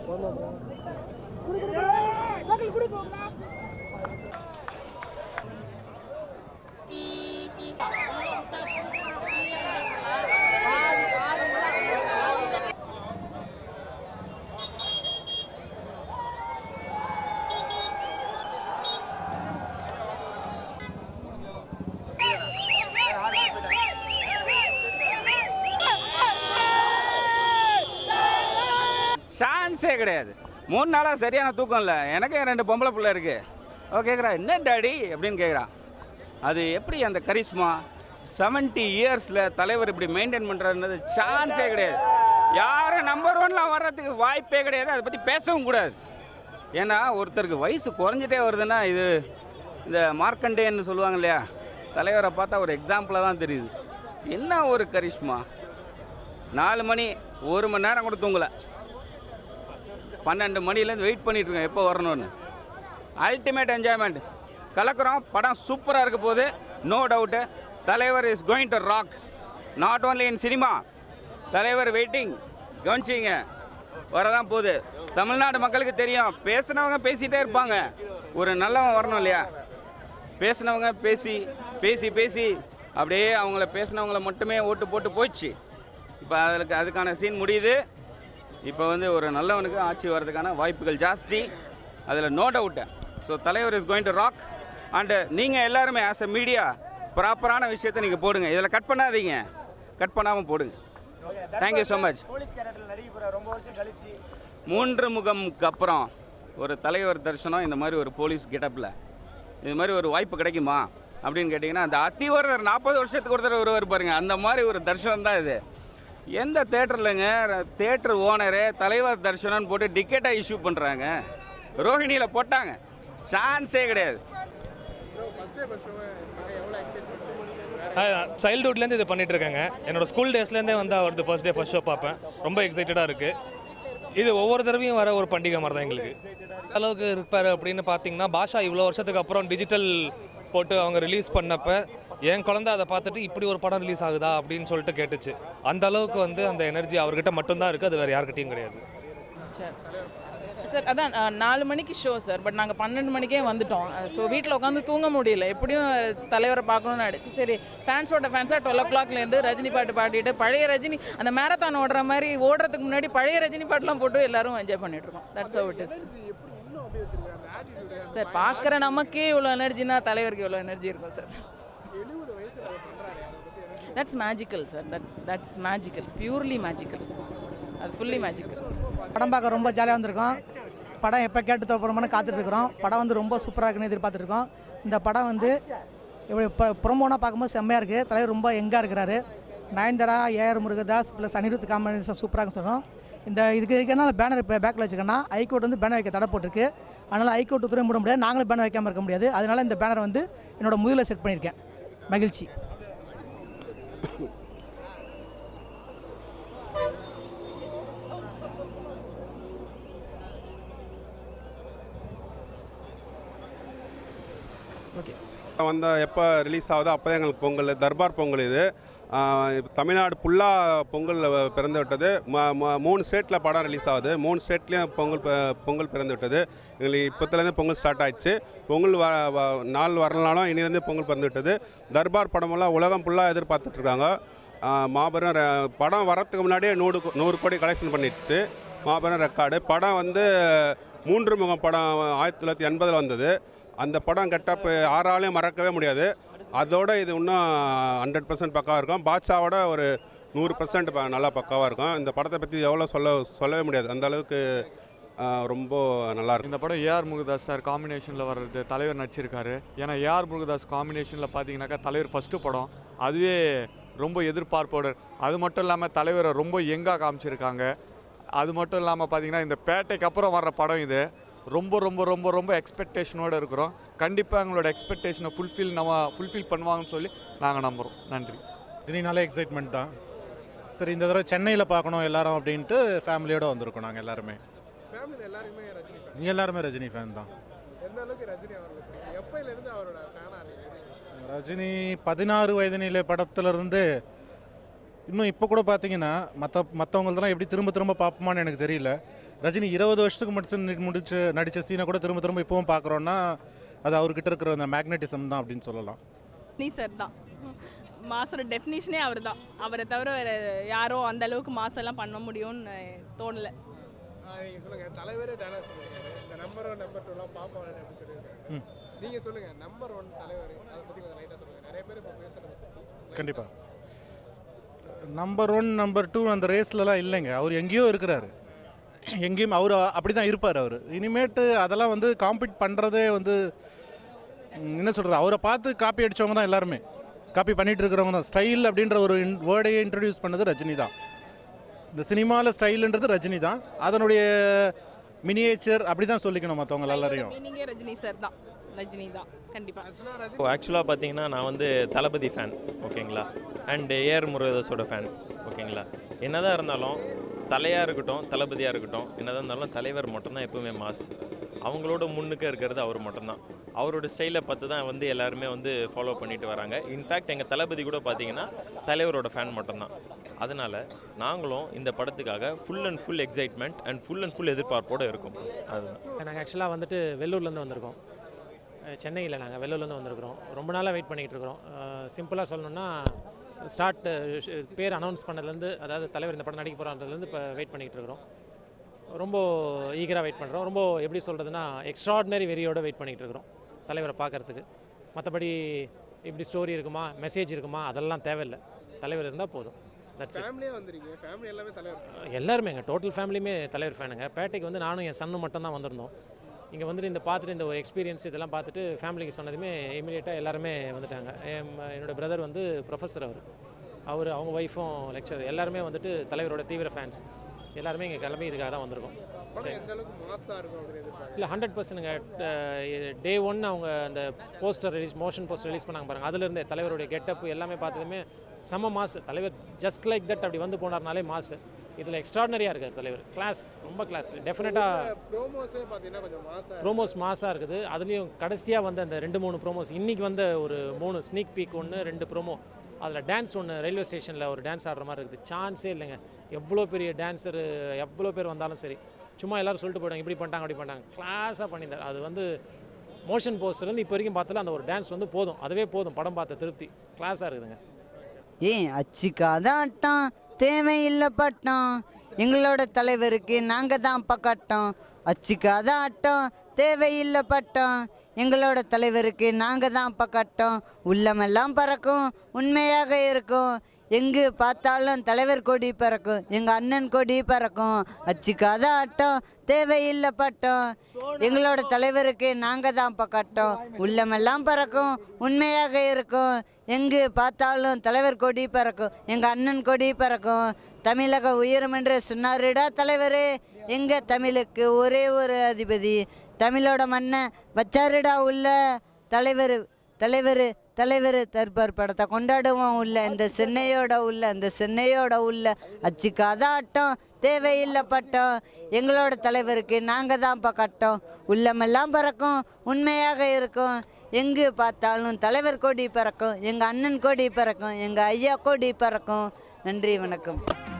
சான்ஸே கிடையாது மூணு நாளாக சரியான தூக்கம் இல்லை எனக்கு என் ரெண்டு பொம்பளை பிள்ளை இருக்கு அவ கேட்குறா என்ன டாடி அப்படின்னு கேட்குறா அது எப்படி அந்த கரிஸ்மா 70 இயர்ஸில் தலைவர் இப்படி மெயின்டைன் பண்ணுறாருன்றது சான்ஸே கிடையாது யாரும் நம்பர் ஒன்லாம் வர்றதுக்கு வாய்ப்பே கிடையாது அதை பற்றி பேசவும் கூடாது ஏன்னா ஒருத்தருக்கு வயசு குறைஞ்சிட்டே வருதுன்னா இது இந்த மார்க்கண்டேன்னு சொல்லுவாங்க இல்லையா தலைவரை பார்த்தா ஒரு எக்ஸாம்பிளாக தான் தெரியுது என்ன ஒரு கரிஷ்மா நாலு மணி ஒரு மணி நேரம் கூட தூங்கலை பன்னெண்டு மணிலேருந்து வெயிட் பண்ணிட்டு இருக்கோம் எப்போ வரணும்னு அல்டிமேட் என்ஜாய்மெண்ட் கலக்குறோம் படம் சூப்பராக இருக்க போகுது no doubt Thalaivar is going to rock not only in cinema Thalaivar waiting கவனிச்சிங்க வரதான் போகுது தமிழ்நாடு மக்களுக்கு தெரியும் பேசுனவங்க பேசிகிட்டே இருப்பாங்க ஒரு நல்லவன் வரணும் இல்லையா பேசினவங்க பேசி பேசி பேசி அப்படியே அவங்கள பேசினவங்கள மட்டுமே ஓட்டு போட்டு போயிடுச்சு இப்போ அதுக்கு அதுக்கான சீன் முடியுது இப்போ வந்து ஒரு நல்லவனுக்கு ஆட்சி வர்றதுக்கான வாய்ப்புகள் ஜாஸ்தி அதில் no doubt so Thalaivar is going to rock and நீங்கள் எல்லாருமே ஆஸ் அ மீடியா ப்ராப்பரான விஷயத்தை நீங்கள் போடுங்க இதில் கட் பண்ணாதீங்க கட் பண்ணாமல் போடுங்க thank you so much police character நடிக்க போற ரொம்ப வருஷம் கழிச்சு மூன்று முகம்க்கு அப்புறம் ஒரு தலைவர் தரிசனம் இந்த மாதிரி ஒரு போலீஸ் கெட்டப்பில் இது மாதிரி ஒரு வாய்ப்பு கிடைக்குமா அப்படின்னு கேட்டிங்கன்னா அந்த அத்திவரதர் நாற்பது வருஷத்துக்கு ஒருத்தர் ஒருவர் பாருங்க அந்த மாதிரி ஒரு தரிசனம் தான் இது எந்த தேட்டர்லங்க தேட்டர் ஓனரு தலைவர் தரிசனம்னு போட்டு டிக்கெட்டாக இஷ்யூ பண்ணுறாங்க ரோஹிணியில் போட்டாங்க சான்ஸே கிடையாது சைல்டுஹுட்லேருந்து இது பண்ணிட்டு இருக்கேங்க என்னோட ஸ்கூல் டேஸ்லேருந்தே வந்து அவரது ஃபர்ஸ்ட் டே ஃபர்ஸ்ட் ஷோ பார்ப்பேன் ரொம்ப எக்ஸைட்டடாக இருக்குது இது ஒவ்வொரு தடவையும் வர ஒரு பண்டிகை மாதிரி தான் எங்களுக்கு எந்த அளவுக்கு இருப்பார் அப்படின்னு பார்த்தீங்கன்னா பாஷா இவ்வளோ வருஷத்துக்கு அப்புறம் டிஜிட்டல் போட்டு அவங்க ரிலீஸ் பண்ணப்ப என் குழந்தை அதை பார்த்துட்டு இப்படி ஒரு படம் ரிலீஸ் ஆகுதா அப்படின்னு சொல்லிட்டு கேட்டுச்சு அந்த அளவுக்கு வந்து அந்த எனர்ஜி அவர்கிட்ட மட்டும்தான் இருக்குது அது வேறு யார்கிட்டயும் கிடையாது சார் சார் அதான் அஹ், நாலு மணிக்கு ஷோ சார் பட் நாங்கள் பன்னெண்டு மணிக்கே வந்துட்டோம் ஸோ வீட்டில் உட்காந்து தூங்க முடியல எப்படியும் தலைவரை பார்க்கணும்னு ஆயிடுச்சு சரி ஃபேன்ஸோட ஃபேன்ஸாக டுவெல் ஓ கிளாக்லேருந்து ரஜினி பாட்டு பாடிட்டு பழைய ரஜினி அந்த மேரத்தான் ஓடுற மாதிரி ஓடுறதுக்கு முன்னாடி பழைய ரஜினி பாட்டுலாம் போட்டு எல்லாரும் என்ஜாய் பண்ணிட்டு இருக்கோம் that's how it is sir பார்க்குற நமக்கே இவ்வளோ எனர்ஜினா தலைவருக்கு இவ்வளோ எனர்ஜி இருக்கும் sir that's magical sir that that's magical purely magical அது ஃபுல்லி மேஜிக்கல் படம் பார்க்க ரொம்ப ஜாலியாக வந்திருக்கோம் படம் எப்போ கேட்டு தோப்புறோம்னு காத்துட்ருக்குறோம் படம் வந்து ரொம்ப சூப்பராக இருக்குன்னு எதிர்பார்த்துருக்கோம் இந்த படம் வந்து இப்படி இப்போ ப்ரொமோனா பார்க்கும்போது செம்மையாக இருக்குது தலைவர் ரொம்ப எங்காக இருக்கிறாரு Nayanthara A R Murugadoss plus Anirudh combination சூப்பராக இருக்குன்னு சொல்கிறோம் இந்த இதுக்கு எதனால் பேனர் இப்போ பேக்கில் வச்சுக்கோன்னா ஹைகோர்ட் வந்து பேனர் வைக்க தடை போட்டிருக்கு அதனால் ஹைகோர்ட் துறை மூட முடியாது நாங்களும் பேனர் வைக்காமல் இருக்க முடியாது அதனால் இந்த பேனர் வந்து என்னோட முதுகில் செட் பண்ணியிருக்கேன் மகிழ்ச்சி ஓகே வந்த எப்போ ரிலீஸ் ஆகுதோ அப்போ தான் எங்களுக்கு பொங்கல் தர்பார் பொங்கல் இது ஆஹ் இப்ப தமிழ்நாடு ஃபுல்லாக பொங்கல் பிறந்து விட்டது ம- ம- மூணு ஸ்டேட்டில் படம் ரிலீஸ் ஆகுது மூணு ஸ்டேட்லேயும் பொங்கல் ப- பொங்கல் பிறந்து விட்டது எங்களுக்கு இப்போத்துலேருந்து பொங்கல் ஸ்டார்ட் ஆயிடுச்சு பொங்கல் வ வ- நாள் வரலனாலும் இனிலேருந்து பொங்கல் பிறந்து விட்டது தர்பார் படமெல்லாம் உலகம் ஃபுல்லாக எதிர்பார்த்துட்ருக்காங்க மாபெரும் ரெ- படம் வரத்துக்கு முன்னாடியே நூறு கோ- நூறு கோடி கலெக்ஷன் பண்ணிடுச்சு மாபெரும் ரெக்கார்டு படம் வந்து மூன்று முகம் படம் ஆயிரத்தி தொள்ளாயிரத்தி எண்பதில் வந்தது அந்த படம் கெட்டப் யாராலையும் மறக்கவே முடியாது அதோட இது இன்னும் ஹண்ட்ரட் பர்சன்ட் பக்காவாக இருக்கும் பாட்ஷாவோட ஒரு நூறு பர்சன்ட் நல்லா பக்காவாக இருக்கும் இந்த படத்தை பற்றி எவ்வளோ சொல்ல சொல்லவே முடியாது அந்த அளவுக்கு ஆஹ், ரொம்ப நல்லா இருக்கும் இந்த படம் ஏஆர் முருகதாஸ் சார் காம்பினேஷனில் வர்றது தலைவர் நடிச்சிருக்காரு ஏன்னா ஏஆர் முருகதாஸ் காம்பினேஷனில் பார்த்தீங்கன்னாக்கா தலைவர் ஃபஸ்ட்டு படம் அதுவே ரொம்ப எதிர்பார்ப்போடு அது மட்டும் இல்லாமல் தலைவரை ரொம்ப யங்காக காமிச்சிருக்காங்க அது மட்டும் இல்லாமல் பார்த்தீங்கன்னா இந்த பேட்டைக்கு அப்புறம் வர்ற படம் இது ரொம்ப ரொம்ப ரொம்ப ரொம்ப எக்ஸ்பெக்டேஷனோடு இருக்கிறோம் கண்டிப்பாக எங்களோட எக்ஸ்பெக்டேஷனை ஃபுல்ஃபில் நம்ம ஃபுல்ஃபில் பண்ணுவாங்கன்னு சொல்லி நாங்கள் நம்புகிறோம் நன்றி ரஜினினாலே எக்ஸைட்மெண்ட் தான் சரி இந்த தடவை சென்னையில் பார்க்கணும் எல்லாரும் அப்படின்ட்டு ஃபேமிலியோட வந்திருக்கோம் நாங்கள் எல்லாருமே ஃபேமிலியில் எல்லாருமே ரஜினி fan. நீ எல்லாருமே ரஜினி ஃபேன் தான் எந்த அளவுக்கு ரஜினி அவர்கள் எப்பயிலேருந்து அவரோட ஃபேனாக இருக்கீங்க ரஜினி பதினாறு வயது நிலை படத்துலேருந்து இன்னும் இப்போ கூட பார்த்தீங்கன்னா மற்ற மற்றவங்களதெல்லாம் எப்படி திரும்ப திரும்ப பார்ப்போமான்னு எனக்கு தெரியல ரஜினி இருபது வருஷத்துக்கு முடிச்சு முடிச்சு நடித்த சீனை கூட திரும்ப திரும்ப இப்போவும் பார்க்குறோன்னா அது அவர்கிட்ட இருக்கிற அந்த மேக்னட்டிசம் தான் அப்படின்னு சொல்லலாம் நீ சார் தான் மாசோட டெஃபினிஷனே அவர் தான் அவரை தவிர வேறு யாரும் அந்த அளவுக்கு மாசெல்லாம் பண்ண முடியும்னு தோணலை நீங்கள் சொல்லுங்கள் தலைவரே டைலாக் சொல்லுங்க இந்த நம்பர் ஒன் நம்பர் டூலாம் பாப்பா அப்படின்னு சொல்லியிருக்காங்க நீங்கள் சொல்லுங்கள் நம்பர் ஒன் தலைவர் அதை பற்றி கொஞ்சம் லைட்டாக சொல்லுங்கள் நிறைய பேர் இப்போ பேசுகிறத பற்றி கண்டிப்பாக நம்பர் ஒன் நம்பர் டூ அந்த ரேஸ்லலாம் இல்லைங்க அவர் எங்கேயோ இருக்கிறாரு எங்கேயும் அவர் அப்படி தான் இருப்பார் அவர் இனிமேட்டு அதெல்லாம் வந்து காம்பீட் பண்ணுறதே வந்து ம், என்ன சொல்கிறது அவரை பார்த்து காப்பி அடித்தவங்க தான் எல்லாருமே காப்பி பண்ணிட்டு இருக்கிறவங்க தான் ஸ்டைல் அப்படின்ற ஒரு வேர்டையே இன்ட்ரடியூஸ் பண்ணது ரஜினி தான் இந்த சினிமாவில் ஸ்டைலுன்றது ரஜினி தான் அதனுடைய மினியேச்சர் அப்படி தான் சொல்லிக்கணும் மற்றவங்க எல்லாரையும் மீனிங்கே ரஜினி சார் தான் ரஜினி தான் கண்டிப்பாக ஆக்சுவலாக ரஜினி இப்போ ஆக்சுவலாக பார்த்தீங்கன்னா நான் வந்து தளபதி ஃபேன் ஓகேங்களா அண்டு ஏஆர் முருகதாஸோட ஃபேன் ஓகேங்களா என்னதான் இருந்தாலும் தலையாக இருக்கட்டும் தளபதியாக இருக்கட்டும் என்னதான் இருந்தாலும் தலைவர் மட்டும்தான் எப்பவுமே மாஸ் அவங்களோட முன்னுக்கு இருக்கிறது அவர் மட்டும்தான் அவரோட ஸ்டைலை பார்த்து தான் வந்து எல்லாருமே வந்து ஃபாலோ பண்ணிட்டு வராங்க இன்ஃபேக்ட் எங்கள் தளபதி கூட பார்த்தீங்கன்னா தலைவரோட ஃபேன் மட்டும்தான் அதனால் நாங்களும் இந்த படத்துக்காக full and full excitement and full and full எதிர்பார்ப்போடு இருக்கும் அதுதான் நாங்கள் ஆக்சுவலாக வந்துட்டு வெள்ளூர்லேருந்து வந்திருக்கோம் அஹ் சென்னையில் நாங்கள் வெள்ளூர்லேருந்து வந்திருக்கிறோம் ரொம்ப நாளாக வெயிட் பண்ணிகிட்டு இருக்கிறோம் சிம்பிளாக சொல்லணும்னா ஸ்டார்ட் பேர் அனௌன்ஸ் பண்ணதுலேருந்து அதாவது தலைவர் இந்த படம் நடிக்க போகிறான்றதுலேருந்து இப்போ வெயிட் பண்ணிகிட்டு இருக்கிறோம் ரொம்ப ஈகராக வெயிட் பண்ணுறோம் ரொம்ப எப்படி சொல்கிறதுனா எக்ஸ்ட்ராடினரி வெறியோட வெயிட் பண்ணிகிட்டு இருக்கிறோம் தலைவரை பார்க்கறதுக்கு மற்றபடி இப்படி ஸ்டோரி இருக்குமா மெசேஜ் இருக்குமா அதெல்லாம் தேவையில்லை தலைவர் இருந்தால் போதும் தட்ஸ் இட் ஃபேமிலியே வந்துருக்கீங்க ஃபேமிலி எல்லாமே தலைவர் எல்லாருமே எங்கள் டோட்டல் ஃபேமிலியுமே தலைவர் ஃபேனுங்க பேட்டைக்கு வந்து நானும் என் சன்னு மட்டும் தான் வந்திருந்தோம் இங்கே வந்துட்டு இந்த பார்த்துட்டு இந்த ஒரு எக்ஸ்பீரியன்ஸ் இதெல்லாம் பார்த்துட்டு ஃபேமிலிக்கு சொன்னதுமே இமீடியட்டாக எல்லாருமே வந்துட்டாங்க என் ம- என்னோட பிரதர் வந்து ப்ரொஃபஸர் அவர் அவர் அவங்க ஒய்ஃபும் லெக்சர் எல்லாருமே வந்துட்டு தலைவரோட தீவிர ஃபேன்ஸ் எல்லாருமே இங்கே கிளம்பி இதுக்காக தான் வந்திருக்கோம் படம் எந்த அளவுக்கு மாசாக இருக்கும் அப்படின்னு எதிர்பார்க்குறேன் இல்லை ஹண்ட்ரட் பர்சன்ட்டுங்க டே ஒன் அவங்க அந்த poster release motion poster release பண்ணாங்க பாருங்க அதுலேருந்தே தலைவருடைய கெட்டப் எல்லாமே பார்த்ததுமே செம்ம மாஸ் தலைவர் ஜஸ்ட் லைக் தட் அப்படி வந்து போனார்னாலே மாஸ் இதில் எக்ஸ்ட்ராடனரியாக இருக்கார் தலைவர் கிளாஸ் ரொம்ப கிளாஸ் டெஃபினட்டாக ப்ரோமோஸே பார்த்தீங்கன்னா கொஞ்சம் மாசாக ப்ரோமோஸ் மாசாக இருக்குது அதுலேயும் கடைசியாக வந்த அந்த ரெண்டு மூணு ப்ரோமோஸ் இன்றைக்கி வந்த ஒரு மூணு ஸ்னீக் பீக் ஒன்று ரெண்டு ப்ரோமோ அதில் டான்ஸ் ஒன்று ரயில்வே ஸ்டேஷனில் ஒரு டான்ஸ் ஆடுற மாதிரி இருக்குது சான்ஸே இல்லைங்க எவ்வளோ பெரிய டான்ஸரு எவ்வளோ பேர் வந்தாலும் சரி சும்மா எல்லாரும் சொல்லிட்டு போயிட்டாங்க இப்படி பண்ணிட்டாங்க அப்படி பண்ணிட்டாங்க கிளாஸாக பண்ணியிருந்தார் அது வந்து மோஷன் போஸ்டர்லேருந்து இப்போ வரைக்கும் பார்த்தால அந்த ஒரு டான்ஸ் வந்து போதும் அதுவே போதும் படம் பார்த்த திருப்தி கிளாஸாக இருக்குதுங்க ஏன் அச்சிக்காத ஆட்டம் தேவையில்லை பட்டம் எங்களோட தலைவருக்கு நாங்கள் தான் பக்கட்டம் அச்சிக்காத ஆட்டம் தேவையில்லை பட்டம் எங்களோட தலைவருக்கு நாங்கள் தான் பக்கட்டம் உள்ளமெல்லாம் பறக்கும் உண்மையாக இருக்கும் எங்கு பார்த்தாலும் தலைவர் கொடி பறக்கும் எங்கள் அண்ணன் கொடி பறக்கும் அச்சிக்காத ஆட்டம் தேவையில்லை பட்டம் எங்களோட தலைவருக்கு நாங்கள் தான் பக்கட்டம் உள்ளமெல்லாம் பறக்கும் உண்மையாக இருக்கும் எங்கு பார்த்தாலும் தலைவர் கொடி பறக்கும் எங்கள் அண்ணன் கொடி பறக்கும் தமிழக உயரும் என்று சொன்னாருடா தலைவரே எங்கள் தமிழுக்கு ஒரே ஒரு அதிபதி தமிழோட மண்ணை வச்சாருடா உள்ள தலைவர் தலைவர் தலைவர் தர்பார் படத்தை கொண்டாடுவோம் உள்ள இந்த சென்னையோட உள்ள இந்த சென்னையோட உள்ள அச்சுக்காத ஆட்டம் தேவையில்லை பட்டம் எங்களோட தலைவருக்கு நாங்கள் தான் பக்கட்டம் உள்ளமெல்லாம் பறக்கும் உண்மையாக இருக்கும் எங்கு பார்த்தாலும் தலைவர் கொடி பறக்கும் எங்கள் அண்ணன் கொடி பறக்கும் எங்கள் ஐயா கொடி பறக்கும் நன்றி வணக்கம்